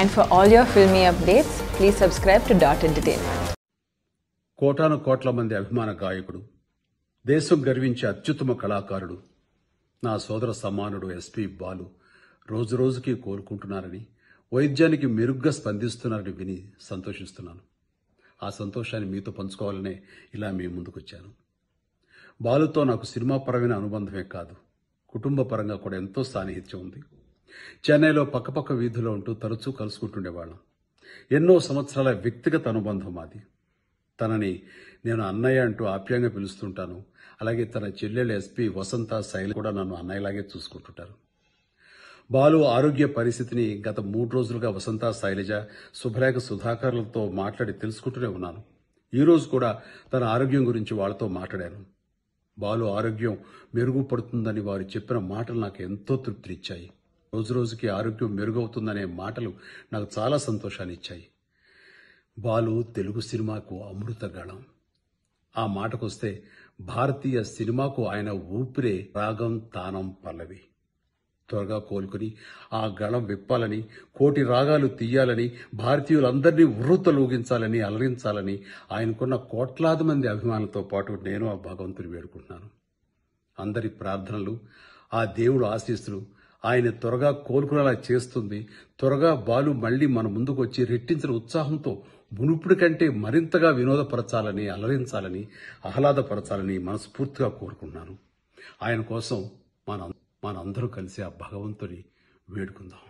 And for all your filmy updates, please subscribe to Dot Entertainment. కోటాను కోట్ల మంది అభిమాన గాయకుడు దేశం గర్వించే అత్యుత్తమ కళాకారుడు నా సోదర సమానుడు ఎస్పి బాలు రోజురోజుకి కోలుకుంటున్నారని వైద్యానికి మెరుగ్గా స్పందిస్తున్నారని విని సంతోషిస్తున్నాను ఆ సంతోషాన్ని మీతో పంచుకోవాలనే ఇలా మీ ముందుకొచ్చాను బాలుతో నాకు సినిమా పరమైన అనుబంధమే కాదు కుటుంబ పరంగా కూడా ఎంతో సాన్నిహిత్యం ఉంది చెన్నైలో పక్కపక్క వీధిలో ఉంటూ తరచూ కలుసుకుంటుండేవాళ్ళం ఎన్నో సంవత్సరాల వ్యక్తిగత అనుబంధం మాది తనని నేను అన్నయ్య అంటూ ఆప్యాయంగా పిలుస్తుంటాను అలాగే తన చెల్లెలు ఎస్పీ వసంత శైలి కూడా నన్ను అన్నయ్యలాగే చూసుకుంటుంటారు బాలు ఆరోగ్య పరిస్థితిని గత మూడు రోజులుగా వసంత శైలజ శుభ్రేఖ సుధాకర్లతో మాట్లాడి తెలుసుకుంటూనే ఉన్నాను ఈ రోజు కూడా తన ఆరోగ్యం గురించి వాళ్ళతో మాట్లాడాను బాలు ఆరోగ్యం మెరుగుపడుతుందని వారు చెప్పిన మాటలు నాకు ఎంతో తృప్తినిచ్చాయి రోజు రోజుకి ఆరోగ్యం మెరుగవుతుందనే మాటలు నాకు చాలా సంతోషాన్ని ఇచ్చాయి బాలు తెలుగు సినిమాకు అమృతగళం ఆ మాటకొస్తే భారతీయ సినిమాకు ఆయన ఊపిరే రాగం తానం పల్లవి త్వరగా కోలుకుని ఆ గళం విప్పాలని కోటి రాగాలు తీయాలని భారతీయులందరినీ ఉర్రుతలూగించాలని అలరించాలని ఆయనకున్న కోట్లాది మంది అభిమానులతో పాటు నేను ఆ భగవంతుని వేడుకుంటున్నాను అందరి ప్రార్థనలు ఆ దేవుడు ఆశీస్సులు ఆయన త్వరగా కోలుకునేలా చేస్తుంది త్వరగా బాలు మళ్లీ మన ముందుకు వచ్చి రెట్టించిన ఉత్సాహంతో మునుపుడి కంటే మరింతగా వినోదపరచాలని అలరించాలని ఆహ్లాదపరచాలని మనస్ఫూర్తిగా కోరుకుంటున్నాను ఆయన కోసం మన మనందరూ కలిసి ఆ భగవంతుని వేడుకుందాం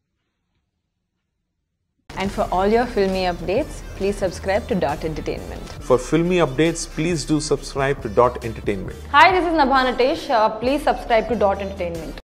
And for all your filmy updates, please subscribe to Dot Entertainment. For filmy updates, please do subscribe to Dot Entertainment. Hi, this is Nabha Natesh. Uh, please subscribe to Dot Entertainment.